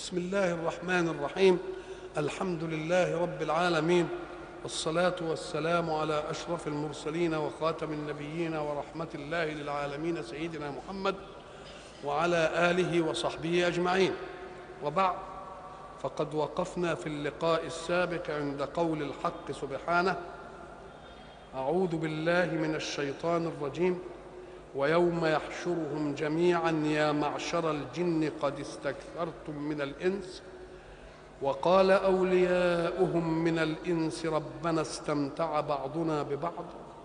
بسم الله الرحمن الرحيم الحمد لله رب العالمين والصلاة والسلام على أشرف المرسلين وخاتم النبيين ورحمة الله للعالمين سيدنا محمد وعلى آله وصحبه أجمعين وبعد فقد وقفنا في اللقاء السابق عند قول الحق سبحانه أعوذ بالله من الشيطان الرجيم ويوم يحشرهم جميعا يا معشر الجن قد استكثرتم من الإنس وقال أولياؤهم من الإنس ربنا استمتع بعضنا ببعض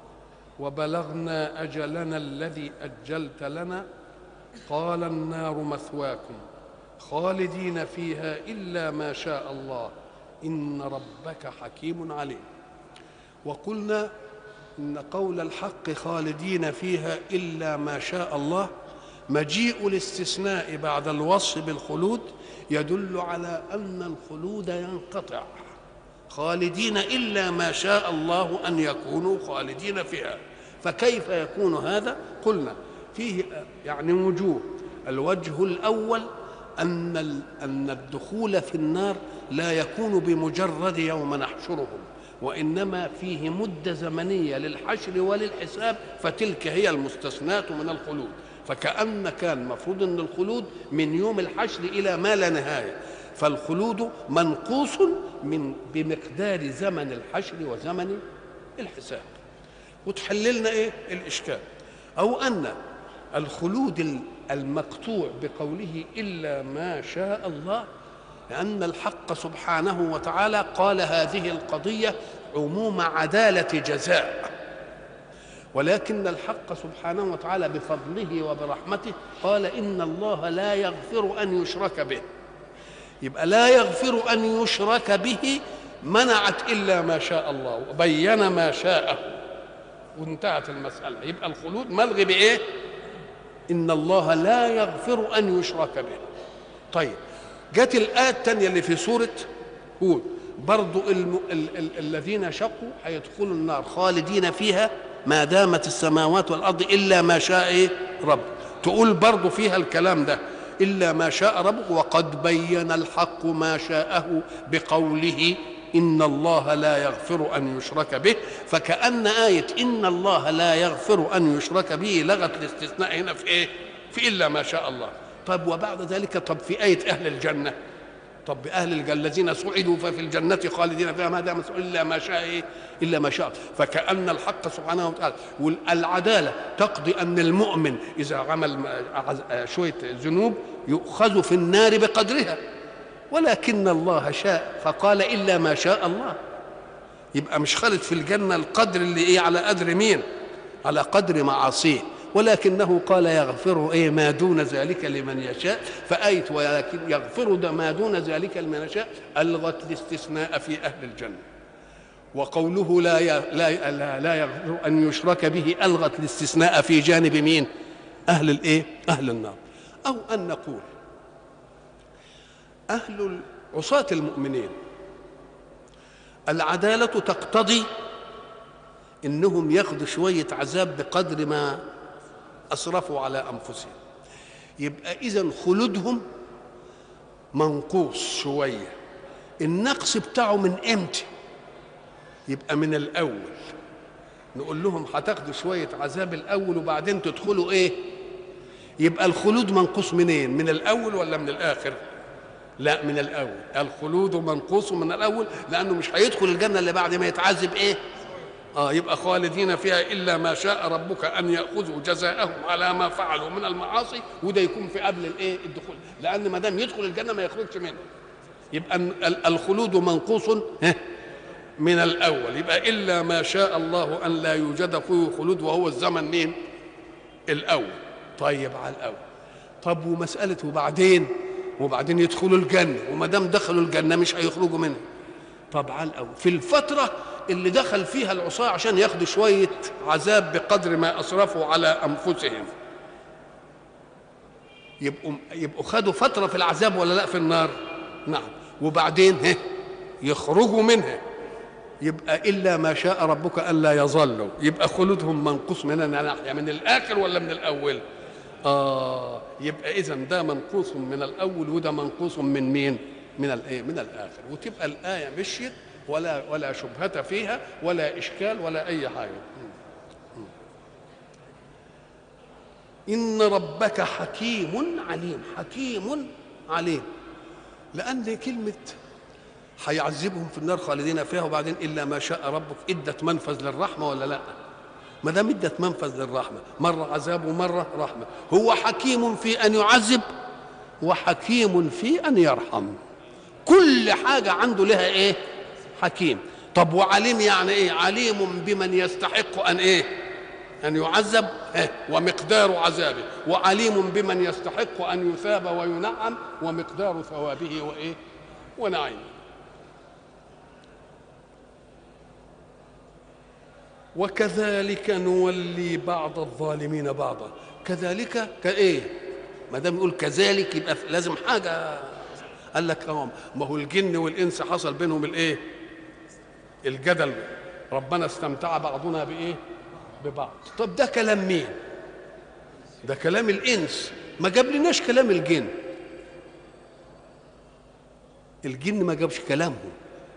وبلغنا أجلنا الذي أجلت لنا قال النار مثواكم خالدين فيها إلا ما شاء الله إن ربك حكيم عليم وقلنا إن قول الحق خالدين فيها إلا ما شاء الله مجيء الاستثناء بعد الوصف بالخلود يدل على أن الخلود ينقطع خالدين إلا ما شاء الله أن يكونوا خالدين فيها فكيف يكون هذا قلنا فيه يعني وجوه الوجه الأول أن أن الدخول في النار لا يكون بمجرد يوم نحشرهم وإنما فيه مدة زمنية للحشر وللحساب فتلك هي المستثناة من الخلود فكأن كان مفروض أن الخلود من يوم الحشر إلى ما لا نهاية فالخلود منقوص من بمقدار زمن الحشر وزمن الحساب وتحللنا ايه الاشكال او ان الخلود المقطوع بقوله الا ما شاء الله لان الحق سبحانه وتعالى قال هذه القضيه عموم عداله جزاء ولكن الحق سبحانه وتعالى بفضله وبرحمته قال ان الله لا يغفر ان يشرك به يبقى لا يغفر ان يشرك به منعت الا ما شاء الله وبين ما شاءه وانتهت المساله يبقى الخلود ملغي بايه ان الله لا يغفر ان يشرك به طيب جت الايه الثانيه اللي في سوره هود برضو الم... ال... ال... الذين شقوا هيدخلوا النار خالدين فيها ما دامت السماوات والارض الا ما شاء إيه؟ رب تقول برضو فيها الكلام ده الا ما شاء ربك وقد بين الحق ما شاءه بقوله ان الله لا يغفر ان يشرك به فكان ايه ان الله لا يغفر ان يشرك به لغت الاستثناء هنا في ايه في الا ما شاء الله طب وبعد ذلك طب في ايه اهل الجنه طب اهل الجنه الذين سعدوا ففي الجنه خالدين فيها ما دام الا ما شاء ايه الا ما شاء فكان الحق سبحانه وتعالى والعداله تقضي ان المؤمن اذا عمل شويه ذنوب يؤخذ في النار بقدرها ولكن الله شاء فقال الا ما شاء الله يبقى مش خالد في الجنه القدر اللي ايه على قدر مين على قدر معاصيه ولكنه قال يغفر ايه ما دون ذلك لمن يشاء فآية ولكن يغفر ما دون ذلك لمن يشاء ألغت الاستثناء في أهل الجنة وقوله لا لا لا, لا يغفر أن يشرك به ألغت الاستثناء في جانب مين؟ أهل الإيه؟ أهل النار أو أن نقول أهل عصاة المؤمنين العدالة تقتضي إنهم ياخذوا شوية عذاب بقدر ما أسرفوا على أنفسهم يبقى إذا خلودهم منقوص شوية النقص بتاعه من إمتى يبقى من الأول نقول لهم هتاخدوا شوية عذاب الأول وبعدين تدخلوا إيه يبقى الخلود منقوص منين من الأول ولا من الآخر لا من الأول الخلود منقوص من الأول لأنه مش هيدخل الجنة اللي بعد ما يتعذب إيه اه يبقى خالدين فيها الا ما شاء ربك ان ياخذوا جزاءهم على ما فعلوا من المعاصي وده يكون في قبل الايه الدخول لان ما دام يدخل الجنه ما يخرجش منها يبقى الخلود منقوص من الاول يبقى الا ما شاء الله ان لا يوجد فيه خلود وهو الزمن مين الاول طيب على الاول طب ومساله وبعدين وبعدين يدخلوا الجنه وما دام دخلوا الجنه مش هيخرجوا منها طب على الاول في الفتره اللي دخل فيها العصاة عشان ياخدوا شوية عذاب بقدر ما أسرفوا على أنفسهم يبقوا يبقوا خدوا فترة في العذاب ولا لا في النار؟ نعم وبعدين ها يخرجوا منها يبقى إلا ما شاء ربك ألا يظلوا يبقى خلودهم منقوص من ناحية من الآخر ولا من الأول؟ اه يبقى اذا ده منقوص من الاول وده منقوص من مين من الايه من الاخر وتبقى الايه مشيت ولا ولا شبهه فيها ولا اشكال ولا اي حاجه ان ربك حكيم عليم حكيم عليم لان كلمه هيعذبهم في النار خالدين فيها وبعدين الا ما شاء ربك ادت منفذ للرحمه ولا لا ما دام ادت منفذ للرحمه مره عذاب ومره رحمه هو حكيم في ان يعذب وحكيم في ان يرحم كل حاجه عنده لها ايه حكيم طب وعليم يعني ايه عليم بمن يستحق ان ايه ان يعذب إيه؟ ومقدار عذابه وعليم بمن يستحق ان يثاب وينعم ومقدار ثوابه وايه ونعيمه وكذلك نولي بعض الظالمين بعضا كذلك كايه ما دام يقول كذلك يبقى لازم حاجه قال لك اه ما هو الجن والانس حصل بينهم الايه الجدل ربنا استمتع بعضنا بايه ببعض طب ده كلام مين ده كلام الانس ما جاب لناش كلام الجن الجن ما جابش كلامهم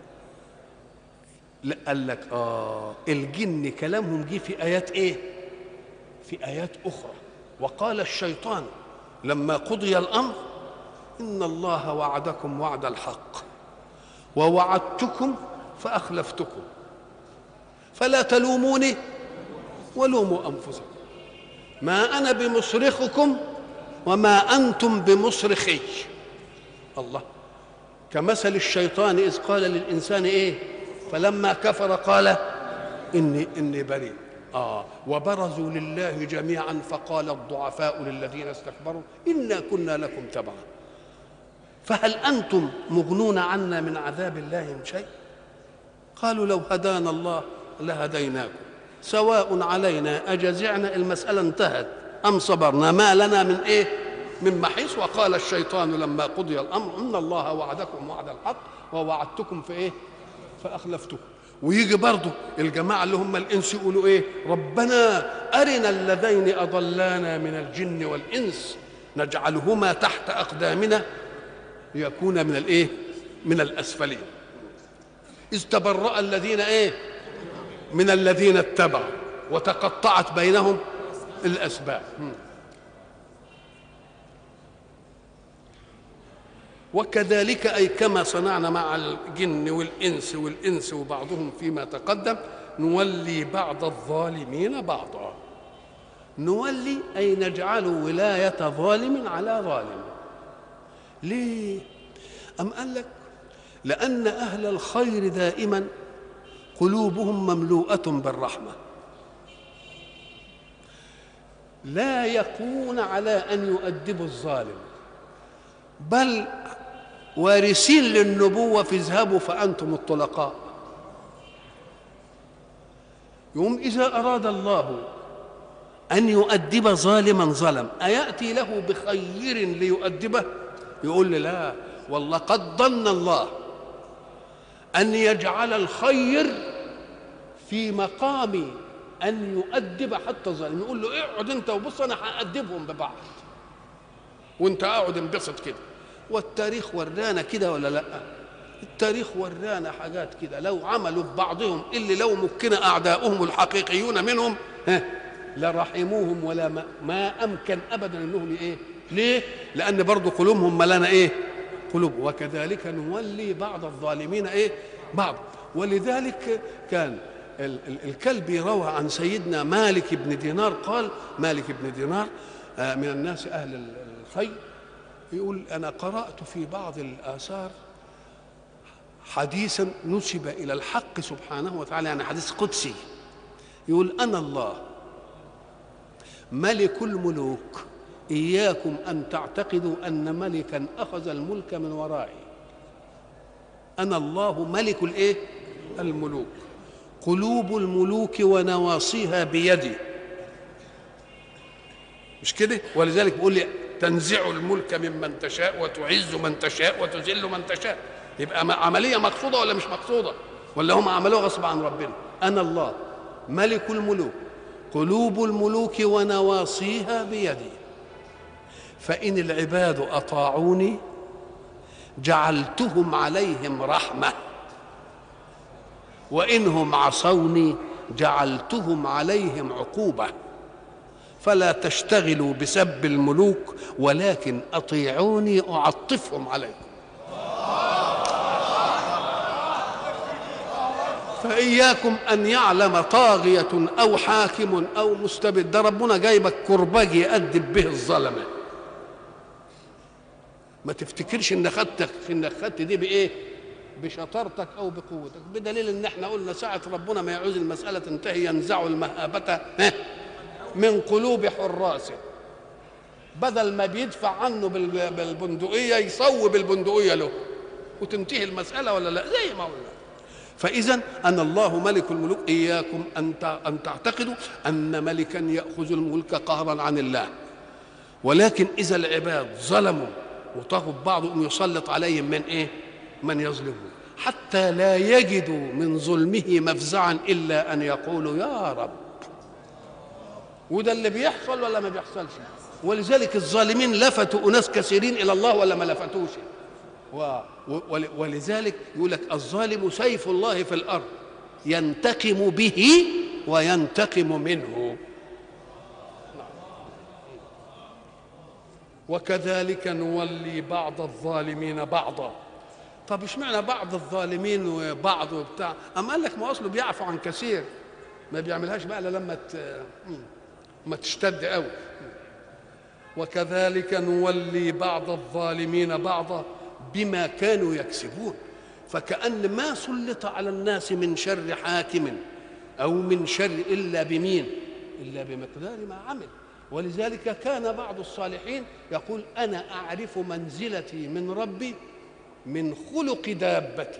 لا قال لك اه الجن كلامهم جه في ايات ايه في ايات اخرى وقال الشيطان لما قضي الامر ان الله وعدكم وعد الحق ووعدتكم فاخلفتكم فلا تلوموني ولوموا انفسكم ما انا بمصرخكم وما انتم بمصرخي الله كمثل الشيطان اذ قال للانسان ايه فلما كفر قال اني اني بريء اه وبرزوا لله جميعا فقال الضعفاء للذين استكبروا انا كنا لكم تبعا فهل انتم مغنون عنا من عذاب الله من شيء قالوا لو هدانا الله لهديناكم سواء علينا اجزعنا المساله انتهت ام صبرنا ما لنا من ايه من محيص وقال الشيطان لما قضي الامر ان الله وعدكم وعد الحق ووعدتكم في ايه فاخلفتكم ويجي برضه الجماعه اللي هم الانس يقولوا ايه ربنا ارنا اللذين اضلانا من الجن والانس نجعلهما تحت اقدامنا ليكون من الايه من الاسفلين اذ تبرأ الذين ايه من الذين اتبعوا وتقطعت بينهم الاسباب وكذلك اي كما صنعنا مع الجن والانس والانس وبعضهم فيما تقدم نولي بعض الظالمين بعضا نولي اي نجعل ولايه ظالم على ظالم ليه ام قال لك لان اهل الخير دائما قلوبهم مملوءه بالرحمه لا يقوون على ان يؤدبوا الظالم بل وارثين للنبوة في اذهبوا فأنتم الطلقاء يوم إذا أراد الله أن يؤدب ظالما ظلم أيأتي له بخير ليؤدبه يقول لي لا والله قد ظن الله أن يجعل الخير في مقام أن يؤدب حتى الظالم يقول له اقعد أنت وبص أنا هأدبهم ببعض وأنت اقعد انبسط كده والتاريخ ورانا كده ولا لا التاريخ ورانا حاجات كده لو عملوا في بعضهم اللي لو مكن اعداؤهم الحقيقيون منهم ها لرحموهم ولا ما, ما امكن ابدا انهم ايه ليه لان برضه قلوبهم ملانه ايه قلوب وكذلك نولي بعض الظالمين ايه بعض ولذلك كان ال- ال- الكلبي روى عن سيدنا مالك بن دينار قال مالك بن دينار آه، من الناس اهل ال- الخير يقول انا قرات في بعض الاثار حديثا نسب الى الحق سبحانه وتعالى يعني حديث قدسي يقول انا الله ملك الملوك اياكم ان تعتقدوا ان ملكا اخذ الملك من ورائي انا الله ملك الايه الملوك قلوب الملوك ونواصيها بيدي مش كده ولذلك بيقول لي تنزع الملك ممن تشاء وتعز من تشاء وتذل من تشاء يبقى عمليه مقصوده ولا مش مقصوده ولا هم عملوها غصب عن ربنا انا الله ملك الملوك قلوب الملوك ونواصيها بيدي فإن العباد أطاعوني جعلتهم عليهم رحمة وإنهم عصوني جعلتهم عليهم عقوبة فلا تشتغلوا بسب الملوك ولكن أطيعوني أعطفهم عليكم فإياكم أن يعلم طاغية أو حاكم أو مستبد ده ربنا جايبك كرباج يأدب به الظلمة ما تفتكرش ان خدتك انك خدت دي بايه بشطارتك او بقوتك بدليل ان احنا قلنا ساعه ربنا ما يعوز المساله تنتهي ينزع المهابه من قلوب حراسه بدل ما بيدفع عنه بالبندقيه يصوب البندقيه له وتنتهي المساله ولا لا زي ما قلنا فإذا أن الله ملك الملوك إياكم أن أن تعتقدوا أن ملكا يأخذ الملك قهرا عن الله ولكن إذا العباد ظلموا وطغوا بعضهم يسلط عليهم من إيه؟ من يظلمهم حتى لا يجدوا من ظلمه مفزعا إلا أن يقولوا يا رب وده اللي بيحصل ولا ما بيحصلش ولذلك الظالمين لفتوا أناس كثيرين إلى الله ولا ما لفتوش و... ولذلك يقول لك الظالم سيف الله في الارض ينتقم به وينتقم منه وكذلك نولي بعض الظالمين بعضا طب اشمعنى بعض الظالمين وبعض وبتاع اما قال لك ما اصله بيعفو عن كثير ما بيعملهاش بقى الا لما ت... ما تشتد قوي وكذلك نولي بعض الظالمين بعضا بما كانوا يكسبون فكأن ما سلط على الناس من شر حاكم أو من شر إلا بمين إلا بمقدار ما عمل ولذلك كان بعض الصالحين يقول أنا أعرف منزلتي من ربي من خلق دابتي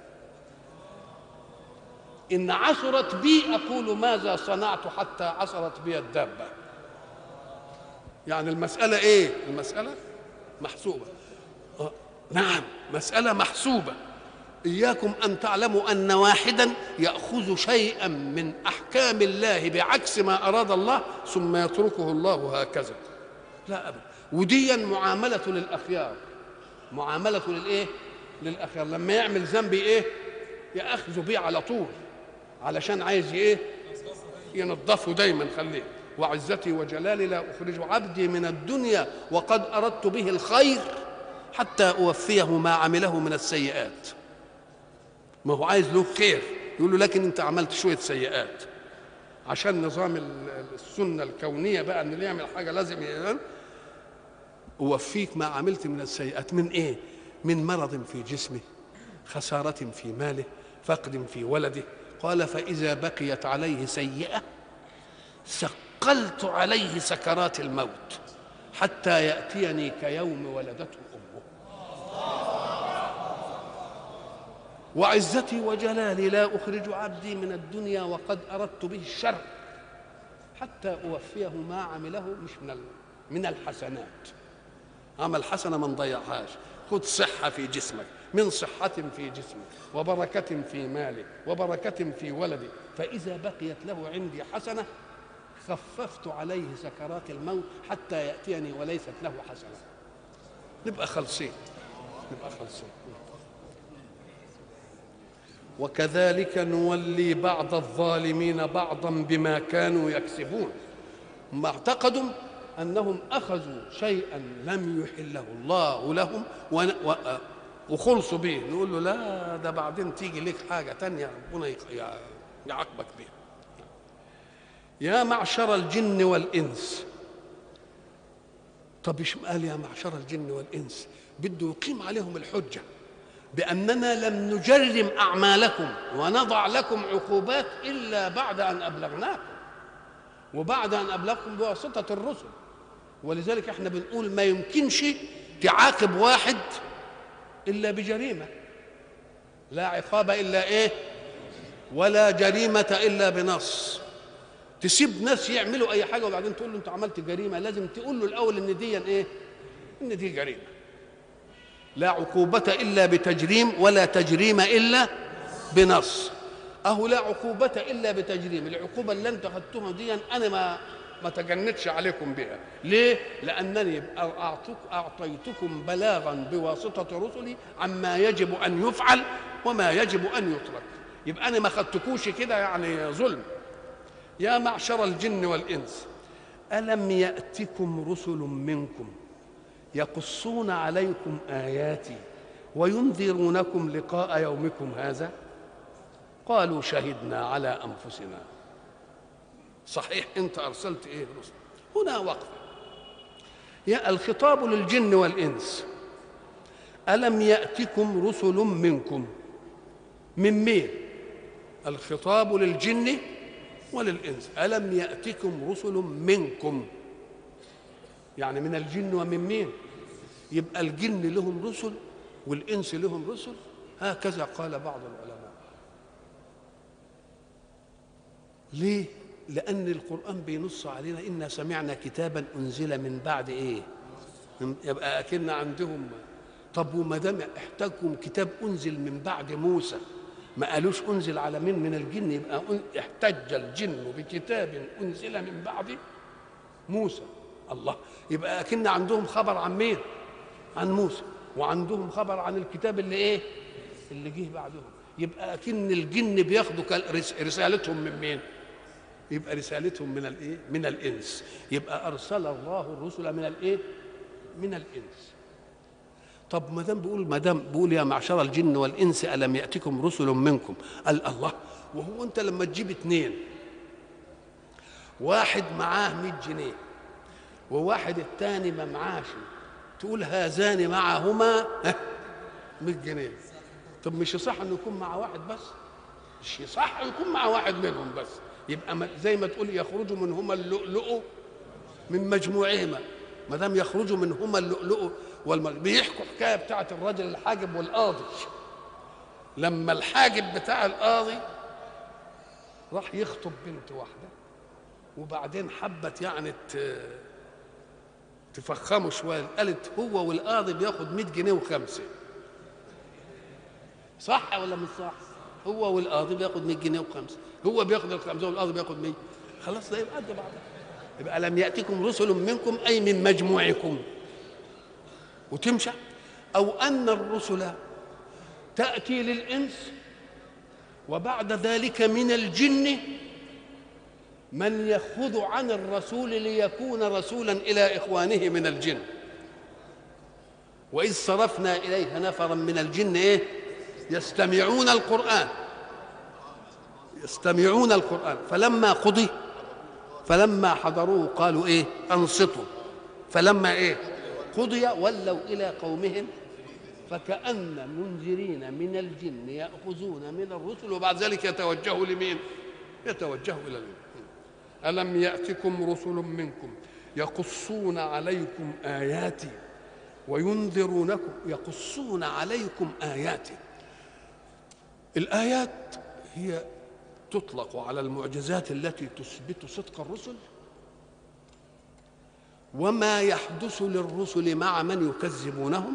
إن عثرت بي أقول ماذا صنعت حتى عثرت بي الدابة يعني المسألة إيه المسألة محسوبة نعم مسألة محسوبة إياكم أن تعلموا أن واحدا يأخذ شيئا من أحكام الله بعكس ما أراد الله ثم يتركه الله هكذا لا أبدا وديا معاملة للأخيار معاملة للإيه؟ للأخيار لما يعمل ذنب إيه؟ يأخذ بيه على طول علشان عايز إيه؟ ينظفه دايما خليه وعزتي وجلالي لا أخرج عبدي من الدنيا وقد أردت به الخير حتى أوفيه ما عمله من السيئات ما هو عايز له خير يقول له لكن انت عملت شويه سيئات عشان نظام السنه الكونيه بقى ان اللي يعمل حاجه لازم يعني اوفيك ما عملت من السيئات من ايه من مرض في جسمه خساره في ماله فقد في ولده قال فاذا بقيت عليه سيئه ثقلت عليه سكرات الموت حتى ياتيني كيوم ولدته وعزتي وجلالي لا أخرج عبدي من الدنيا وقد أردت به الشر حتى أوفيه ما عمله مش من من الحسنات عمل حسنة ما نضيعهاش خذ صحة في جسمك من صحة في جسمك وبركة في مالك وبركة في ولدك فإذا بقيت له عندي حسنة خففت عليه سكرات الموت حتى يأتيني وليست له حسنة نبقى خلصين نبقى خلصين وكذلك نولي بعض الظالمين بعضا بما كانوا يكسبون هم اعتقدوا انهم اخذوا شيئا لم يحله الله لهم وخلصوا به نقول له لا ده بعدين تيجي لك حاجه تانية ربنا يعاقبك بها يا معشر الجن والانس طب ايش قال يا معشر الجن والانس بده يقيم عليهم الحجه بأننا لم نجرم أعمالكم ونضع لكم عقوبات إلا بعد أن أبلغناكم وبعد أن أبلغكم بواسطة الرسل ولذلك احنا بنقول ما يمكنش تعاقب واحد إلا بجريمة لا عقاب إلا إيه ولا جريمة إلا بنص تسيب ناس يعملوا أي حاجة وبعدين تقول له أنت عملت جريمة لازم تقول له الأول إن دي إيه إن دي جريمة لا عقوبة إلا بتجريم ولا تجريم إلا بنص أهو لا عقوبة إلا بتجريم العقوبة اللي أنت أخذتها دي أنا ما ما تجندش عليكم بها ليه لانني أعطيك اعطيتكم بلاغا بواسطه رسلي عما يجب ان يفعل وما يجب ان يترك يبقى انا ما خدتكوش كده يعني ظلم يا معشر الجن والانس الم ياتكم رسل منكم يقصون عليكم اياتي وينذرونكم لقاء يومكم هذا قالوا شهدنا على انفسنا صحيح انت ارسلت ايه رسل هنا وقفه يا الخطاب للجن والانس الم ياتكم رسل منكم من مين الخطاب للجن وللانس الم ياتكم رسل منكم يعني من الجن ومن مين يبقى الجن لهم رسل والانس لهم رسل هكذا قال بعض العلماء ليه لان القران بينص علينا انا سمعنا كتابا انزل من بعد ايه يبقى اكن عندهم طب وما دام احتاجكم كتاب انزل من بعد موسى ما قالوش انزل على مين من الجن يبقى احتج الجن بكتاب انزل من بعد موسى الله يبقى اكن عندهم خبر عن مين عن موسى وعندهم خبر عن الكتاب اللي ايه اللي جه بعدهم يبقى اكن الجن بياخدوا رسالتهم من مين يبقى رسالتهم من الايه من الانس يبقى ارسل الله الرسل من الايه من الانس طب ما دام بيقول ما دام بيقول يا معشر الجن والانس الم ياتكم رسل منكم قال الله وهو انت لما تجيب اثنين واحد معاه 100 جنيه وواحد الثاني ما معاش تقول هذان معهما 100 جنيه طب مش يصح انه يكون مع واحد بس مش يصح يكون مع واحد منهم بس يبقى زي ما تقول يخرج منهما اللؤلؤ من مجموعهما ما دام يخرج منهما اللؤلؤ والمر... بيحكوا حكايه بتاعه الرجل الحاجب والقاضي لما الحاجب بتاع القاضي راح يخطب بنت واحده وبعدين حبت يعني تفخمه شويه قالت هو والقاضي بياخد 100 جنيه وخمسه صح ولا مش صح؟ هو والقاضي بياخد 100 جنيه وخمسه هو بياخد الخمسه والقاضي بياخد 100 خلاص ده يبقى قد بعض يبقى لم ياتكم رسل منكم اي من مجموعكم وتمشى او ان الرسل تاتي للانس وبعد ذلك من الجن من يخذ عن الرسول ليكون رسولا الى اخوانه من الجن واذ صرفنا اليها نفرا من الجن ايه يستمعون القران يستمعون القران فلما قضي فلما حضروه قالوا ايه انصتوا فلما ايه قضي ولوا الى قومهم فكأن منذرين من الجن يأخذون من الرسل وبعد ذلك يتوجهوا لمين؟ يتوجهوا إلى الجن ألم يأتكم رسل منكم يقصون عليكم آياتي وينذرونكم يقصون عليكم آياتي الآيات هي تطلق على المعجزات التي تثبت صدق الرسل وما يحدث للرسل مع من يكذبونهم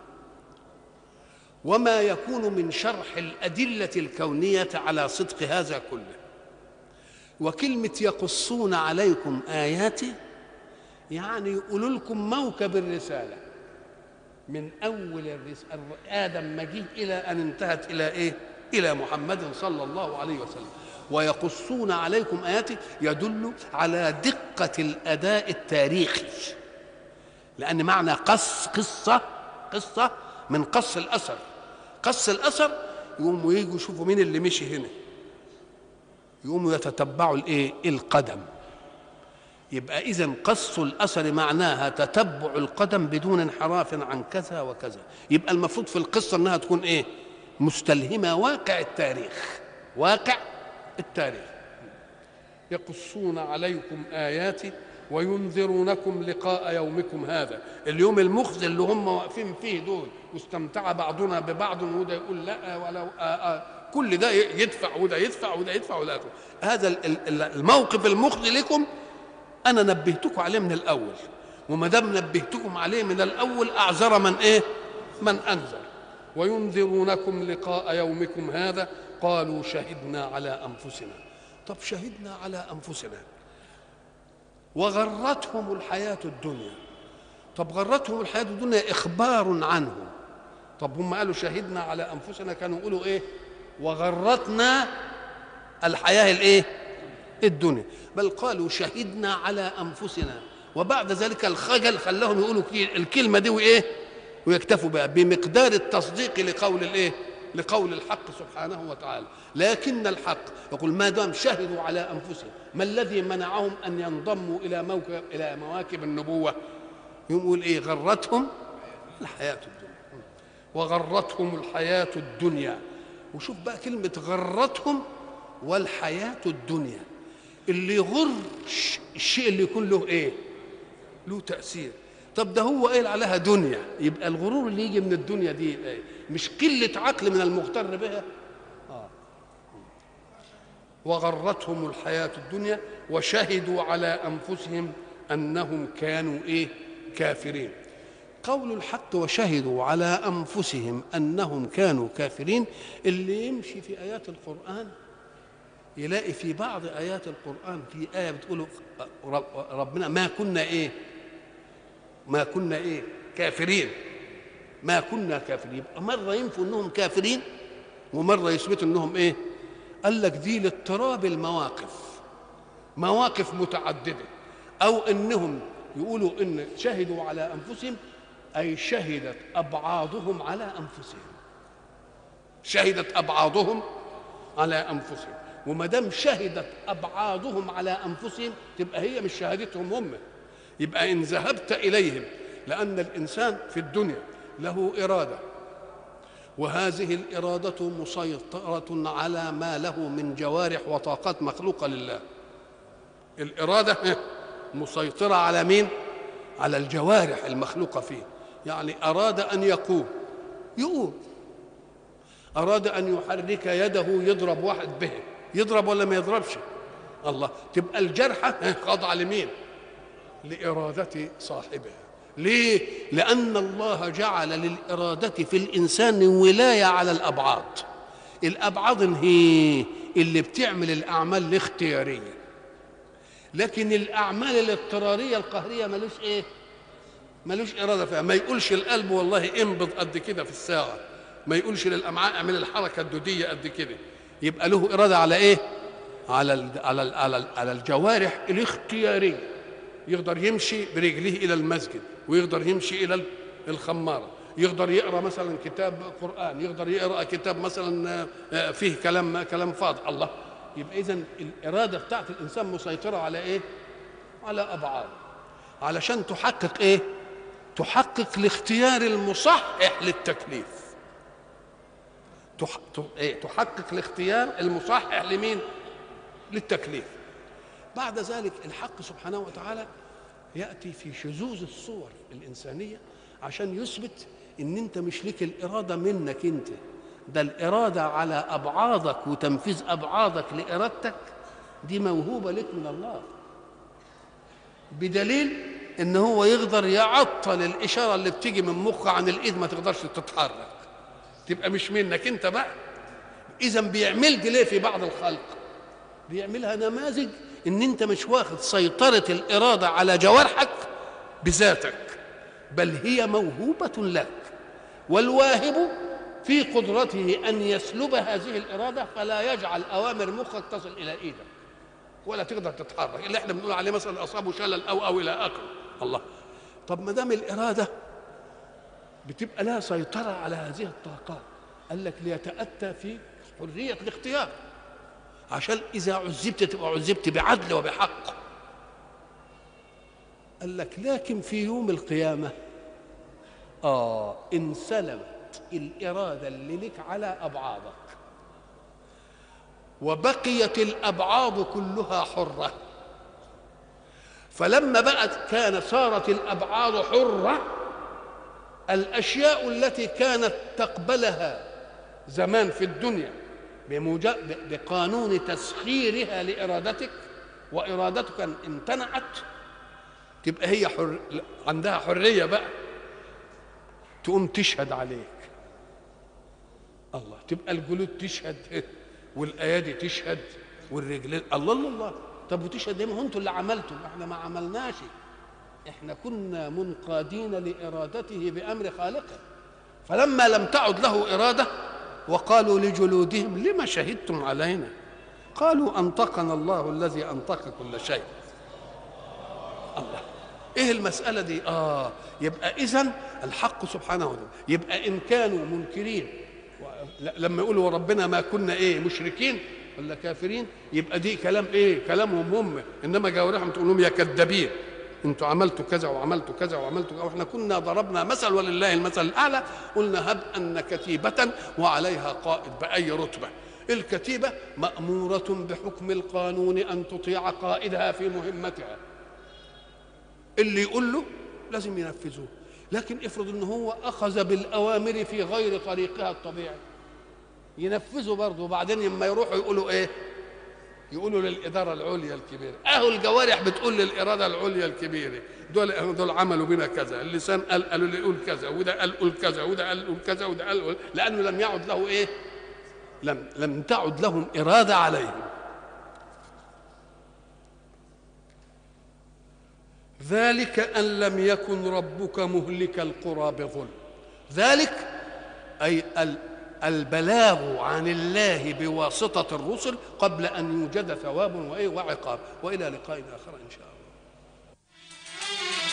وما يكون من شرح الأدلة الكونية على صدق هذا كله وكلمة يقصون عليكم آياتي يعني يقولوا لكم موكب الرسالة من أول الرسالة آدم ما جه إلى أن انتهت إلى إيه؟ إلى محمد صلى الله عليه وسلم ويقصون عليكم آياتي يدل على دقة الأداء التاريخي لأن معنى قص قصة قصة من قص الأثر قص الأثر يقوموا يجوا يشوفوا مين اللي مشي هنا يقوموا يتتبعوا الايه القدم يبقى اذا قص الاثر معناها تتبع القدم بدون انحراف عن كذا وكذا يبقى المفروض في القصه انها تكون ايه مستلهمه واقع التاريخ واقع التاريخ يقصون عليكم اياتي وينذرونكم لقاء يومكم هذا اليوم المخزي اللي هم واقفين فيه دول واستمتع بعضنا ببعض وده يقول لا ولو آآ آآ كل ده يدفع وده يدفع وده يدفع وده يدفع هذا الموقف المخزي لكم انا نبهتكم عليه من الاول وما دام نبهتكم عليه من الاول اعذر من ايه من انذر وينذرونكم لقاء يومكم هذا قالوا شهدنا على انفسنا طب شهدنا على انفسنا وغرتهم الحياة الدنيا طب غرتهم الحياة الدنيا إخبار عنهم طب هم قالوا شهدنا على أنفسنا كانوا يقولوا إيه وغرتنا الحياة الإيه الدنيا بل قالوا شهدنا على أنفسنا وبعد ذلك الخجل خلاهم يقولوا الكلمة دي وإيه ويكتفوا بها بمقدار التصديق لقول الإيه لقول الحق سبحانه وتعالى لكن الحق يقول ما دام شهدوا على انفسهم ما الذي منعهم ان ينضموا الى موكب الى مواكب النبوه يقول ايه غرتهم الحياه الدنيا وغرتهم الحياه الدنيا وشوف بقى كلمه غرتهم والحياه الدنيا اللي يغر الشيء اللي يكون له ايه له تاثير طب ده هو قايل عليها دنيا يبقى الغرور اللي يجي من الدنيا دي إيه؟ مش قلة عقل من المغتر بها آه. وغرتهم الحياة الدنيا وشهدوا على أنفسهم أنهم كانوا إيه كافرين قول الحق وشهدوا على أنفسهم أنهم كانوا كافرين اللي يمشي في آيات القرآن يلاقي في بعض آيات القرآن في آية بتقول ربنا ما كنا إيه ما كنا ايه كافرين ما كنا كافرين يبقى مره ينفوا انهم كافرين ومره يثبتوا انهم ايه قال لك دي لاضطراب المواقف مواقف متعدده او انهم يقولوا ان شهدوا على انفسهم اي شهدت ابعاضهم على انفسهم شهدت ابعاضهم على انفسهم وما دام شهدت ابعاضهم على انفسهم تبقى هي مش شهادتهم هم يبقى ان ذهبت اليهم لان الانسان في الدنيا له اراده وهذه الاراده مسيطره على ما له من جوارح وطاقات مخلوقه لله الاراده مسيطره على مين على الجوارح المخلوقه فيه يعني اراد ان يقوم يقوم اراد ان يحرك يده يضرب واحد به يضرب ولا ما يضربش الله تبقى الجرحه خاضعه لمين لإرادة صاحبها ليه؟ لأن الله جعل للإرادة في الإنسان ولاية على الأبعاد الأبعاد هي اللي بتعمل الأعمال الاختيارية لكن الأعمال الاضطرارية القهرية ملوش إيه؟ ملوش إرادة فيها ما يقولش القلب والله انبض قد كده في الساعة ما يقولش للأمعاء اعمل الحركة الدودية قد كده يبقى له إرادة على إيه؟ على ال على ال على, ال على الجوارح الاختياريه يقدر يمشي برجليه الى المسجد ويقدر يمشي الى الخماره يقدر يقرا مثلا كتاب قران يقدر يقرا كتاب مثلا فيه كلام كلام فاضي الله يبقى اذا الاراده بتاعت الانسان مسيطره على ايه على ابعاد علشان تحقق ايه تحقق الاختيار المصحح للتكليف تح... إيه؟ تحقق الاختيار المصحح لمين للتكليف بعد ذلك الحق سبحانه وتعالى ياتي في شذوذ الصور الانسانيه عشان يثبت ان انت مش ليك الاراده منك انت ده الاراده على ابعاضك وتنفيذ ابعاضك لارادتك دي موهوبه لك من الله بدليل ان هو يقدر يعطل الاشاره اللي بتيجي من مخه عن الايد ما تقدرش تتحرك تبقى مش منك انت بقى اذا بيعمل دي ليه في بعض الخلق بيعملها نماذج ان انت مش واخد سيطره الاراده على جوارحك بذاتك بل هي موهوبه لك والواهب في قدرته ان يسلب هذه الاراده فلا يجعل اوامر مخك تصل الى ايدك ولا تقدر تتحرك اللي احنا بنقول عليه مثلا اصابه شلل او او الى اخره الله طب ما دام الاراده بتبقى لها سيطره على هذه الطاقات قال لك ليتاتى في حريه الاختيار عشان اذا عذبت تبقى عذبت بعدل وبحق قال لك لكن في يوم القيامه اه انسلبت الاراده اللي لك على ابعاضك وبقيت الابعاض كلها حره فلما بقت كان صارت الابعاض حره الاشياء التي كانت تقبلها زمان في الدنيا بقانون تسخيرها لارادتك وارادتك امتنعت تبقى هي حر عندها حريه بقى تقوم تشهد عليك الله تبقى الجلود تشهد والايادي تشهد والرجلين الله الله الله طب وتشهد ليه ما هو انتوا اللي عملتم احنا ما عملناش احنا كنا منقادين لارادته بامر خالقه فلما لم تعد له اراده وقالوا لجلودهم لما شهدتم علينا قالوا انطقنا الله الذي انطق كل شيء الله ايه المساله دي اه يبقى اذا الحق سبحانه وتعالى يبقى ان كانوا منكرين لما يقولوا ربنا ما كنا ايه مشركين ولا كافرين يبقى دي كلام ايه كلامهم هم انما جوارحهم تقول لهم يا كذابين انتوا عملتوا كذا وعملتوا كذا وعملتوا كذا واحنا كنا ضربنا مثل ولله المثل الاعلى قلنا هب ان كتيبه وعليها قائد باي رتبه الكتيبه ماموره بحكم القانون ان تطيع قائدها في مهمتها اللي يقول له لازم ينفذوه لكن افرض ان هو اخذ بالاوامر في غير طريقها الطبيعي ينفذوا برضه وبعدين لما يروحوا يقولوا ايه يقولوا للاداره العليا الكبيره اهو الجوارح بتقول للاراده العليا الكبيره دول دول عملوا بنا كذا اللسان قال قالوا لي قول كذا وده قال قول كذا وده قال قول كذا وده قال قول لانه لم يعد له ايه لم لم تعد لهم اراده عليهم ذلك ان لم يكن ربك مهلك القرى بظلم ذلك اي البلاغ عن الله بواسطه الرسل قبل ان يوجد ثواب وايه وعقاب والى لقاء اخر ان شاء الله